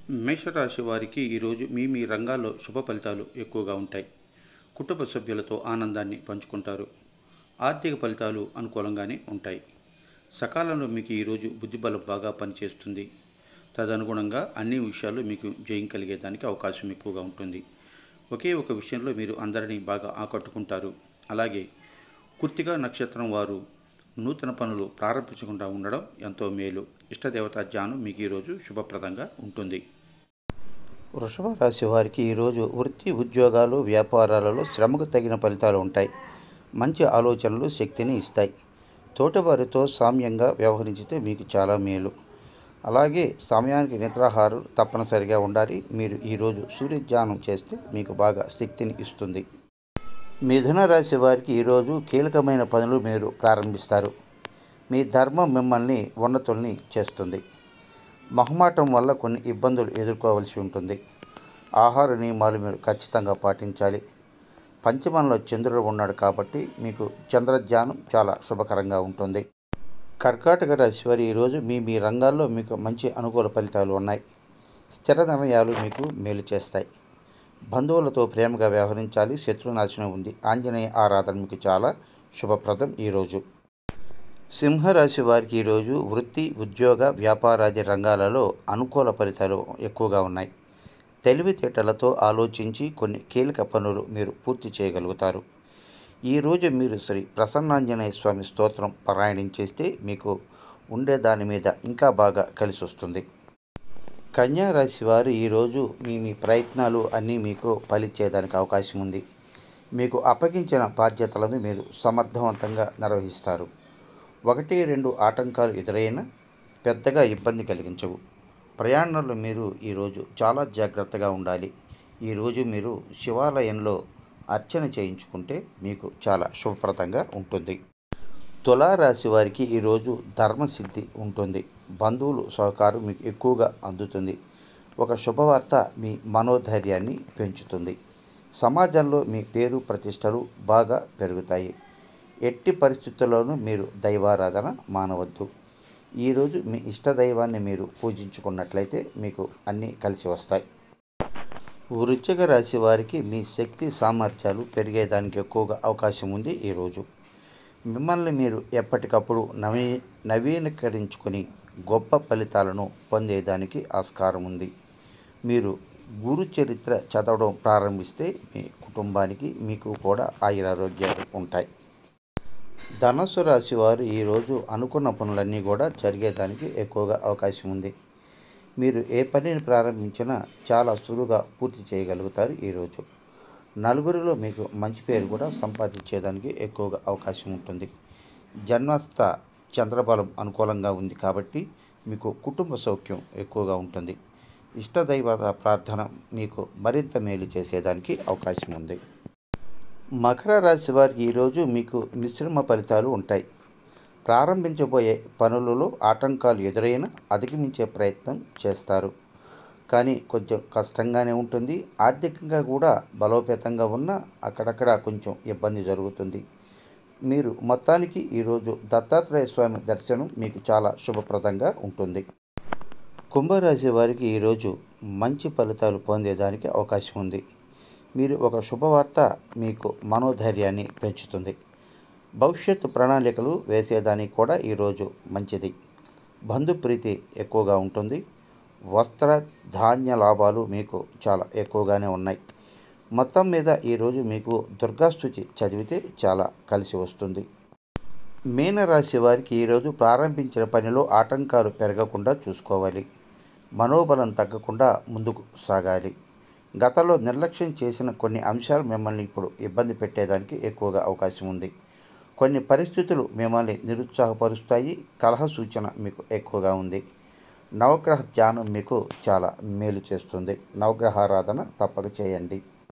మేషరాశి వారికి ఈరోజు మీ మీ రంగాల్లో శుభ ఫలితాలు ఎక్కువగా ఉంటాయి కుటుంబ సభ్యులతో ఆనందాన్ని పంచుకుంటారు ఆర్థిక ఫలితాలు అనుకూలంగానే ఉంటాయి సకాలంలో మీకు ఈరోజు బుద్ధిబలం బాగా పనిచేస్తుంది తదనుగుణంగా అన్ని విషయాల్లో మీకు జయం కలిగేదానికి అవకాశం ఎక్కువగా ఉంటుంది ఒకే ఒక విషయంలో మీరు అందరినీ బాగా ఆకట్టుకుంటారు అలాగే కుర్తిగా నక్షత్రం వారు నూతన పనులు ప్రారంభించకుండా ఉండడం ఎంతో మేలు ఇష్టదేవతా ధ్యానం మీకు ఈరోజు శుభప్రదంగా ఉంటుంది వృషభ రాశి వారికి ఈరోజు వృత్తి ఉద్యోగాలు వ్యాపారాలలో శ్రమకు తగిన ఫలితాలు ఉంటాయి మంచి ఆలోచనలు శక్తిని ఇస్తాయి తోటివారితో సామ్యంగా వ్యవహరించితే మీకు చాలా మేలు అలాగే సమయానికి నిద్రాహారం తప్పనిసరిగా ఉండాలి మీరు ఈరోజు సూర్యధ్యానం చేస్తే మీకు బాగా శక్తిని ఇస్తుంది మిథున రాశి వారికి ఈరోజు కీలకమైన పనులు మీరు ప్రారంభిస్తారు మీ ధర్మం మిమ్మల్ని ఉన్నతుల్ని చేస్తుంది మొహమాటం వల్ల కొన్ని ఇబ్బందులు ఎదుర్కోవలసి ఉంటుంది ఆహార నియమాలు మీరు ఖచ్చితంగా పాటించాలి పంచమంలో చంద్రుడు ఉన్నాడు కాబట్టి మీకు చంద్రధ్యానం చాలా శుభకరంగా ఉంటుంది కర్కాటక రాశి వారి ఈరోజు మీ మీ రంగాల్లో మీకు మంచి అనుకూల ఫలితాలు ఉన్నాయి స్థిర నిర్ణయాలు మీకు మేలు చేస్తాయి బంధువులతో ప్రేమగా వ్యవహరించాలి శత్రునాశనం ఉంది ఆంజనేయ ఆరాధన మీకు చాలా శుభప్రదం ఈరోజు సింహరాశి వారికి ఈరోజు వృత్తి ఉద్యోగ వ్యాపారాది రంగాలలో అనుకూల ఫలితాలు ఎక్కువగా ఉన్నాయి తెలివితేటలతో ఆలోచించి కొన్ని కీలక పనులు మీరు పూర్తి చేయగలుగుతారు ఈరోజు మీరు శ్రీ ప్రసన్నాంజనేయ స్వామి స్తోత్రం పారాయణం చేస్తే మీకు ఉండే దాని మీద ఇంకా బాగా కలిసి వస్తుంది కన్యా రాశి వారు ఈరోజు మీ మీ ప్రయత్నాలు అన్నీ మీకు ఫలించేదానికి అవకాశం ఉంది మీకు అప్పగించిన బాధ్యతలను మీరు సమర్థవంతంగా నిర్వహిస్తారు ఒకటి రెండు ఆటంకాలు ఎదురైనా పెద్దగా ఇబ్బంది కలిగించవు ప్రయాణంలో మీరు ఈరోజు చాలా జాగ్రత్తగా ఉండాలి ఈరోజు మీరు శివాలయంలో అర్చన చేయించుకుంటే మీకు చాలా శుభప్రదంగా ఉంటుంది తులారాశి వారికి ఈరోజు ధర్మసిద్ధి ఉంటుంది బంధువులు సహకారం మీకు ఎక్కువగా అందుతుంది ఒక శుభవార్త మీ మనోధైర్యాన్ని పెంచుతుంది సమాజంలో మీ పేరు ప్రతిష్టలు బాగా పెరుగుతాయి ఎట్టి పరిస్థితుల్లోనూ మీరు దైవారాధన మానవద్దు ఈరోజు మీ ఇష్టదైవాన్ని మీరు పూజించుకున్నట్లయితే మీకు అన్నీ కలిసి వస్తాయి వృశ్చిక రాశి వారికి మీ శక్తి సామర్థ్యాలు పెరిగేదానికి ఎక్కువగా అవకాశం ఉంది ఈరోజు మిమ్మల్ని మీరు ఎప్పటికప్పుడు నవీ నవీకరించుకొని గొప్ప ఫలితాలను పొందేదానికి ఆస్కారం ఉంది మీరు గురు చరిత్ర చదవడం ప్రారంభిస్తే మీ కుటుంబానికి మీకు కూడా ఆయురారోగ్యాలు ఉంటాయి ధనస్సు రాశి వారు ఈరోజు అనుకున్న పనులన్నీ కూడా జరిగేదానికి ఎక్కువగా అవకాశం ఉంది మీరు ఏ పనిని ప్రారంభించినా చాలా సులువుగా పూర్తి చేయగలుగుతారు ఈరోజు నలుగురిలో మీకు మంచి పేరు కూడా సంపాదించేదానికి ఎక్కువగా అవకాశం ఉంటుంది జన్మస్థ చంద్రబలం అనుకూలంగా ఉంది కాబట్టి మీకు కుటుంబ సౌఖ్యం ఎక్కువగా ఉంటుంది ఇష్టదైవత ప్రార్థన మీకు మరింత మేలు చేసేదానికి అవకాశం ఉంది మకర రాశి వారికి ఈరోజు మీకు మిశ్రమ ఫలితాలు ఉంటాయి ప్రారంభించబోయే పనులలో ఆటంకాలు ఎదురైనా అధిగమించే ప్రయత్నం చేస్తారు కానీ కొంచెం కష్టంగానే ఉంటుంది ఆర్థికంగా కూడా బలోపేతంగా ఉన్న అక్కడక్కడ కొంచెం ఇబ్బంది జరుగుతుంది మీరు మొత్తానికి ఈరోజు దత్తాత్రేయ స్వామి దర్శనం మీకు చాలా శుభప్రదంగా ఉంటుంది కుంభరాశి వారికి ఈరోజు మంచి ఫలితాలు పొందేదానికి అవకాశం ఉంది మీరు ఒక శుభవార్త మీకు మనోధైర్యాన్ని పెంచుతుంది భవిష్యత్తు ప్రణాళికలు వేసేదానికి కూడా ఈరోజు మంచిది బంధుప్రీతి ఎక్కువగా ఉంటుంది వస్త్ర ధాన్య లాభాలు మీకు చాలా ఎక్కువగానే ఉన్నాయి మొత్తం మీద ఈరోజు మీకు దుర్గాస్థుతి చదివితే చాలా కలిసి వస్తుంది మీనరాశి వారికి ఈరోజు ప్రారంభించిన పనిలో ఆటంకాలు పెరగకుండా చూసుకోవాలి మనోబలం తగ్గకుండా ముందుకు సాగాలి గతంలో నిర్లక్ష్యం చేసిన కొన్ని అంశాలు మిమ్మల్ని ఇప్పుడు ఇబ్బంది పెట్టేదానికి ఎక్కువగా అవకాశం ఉంది కొన్ని పరిస్థితులు మిమ్మల్ని నిరుత్సాహపరుస్తాయి కలహ సూచన మీకు ఎక్కువగా ఉంది నవగ్రహ ధ్యానం మీకు చాలా మేలు చేస్తుంది నవగ్రహారాధన తప్పక చేయండి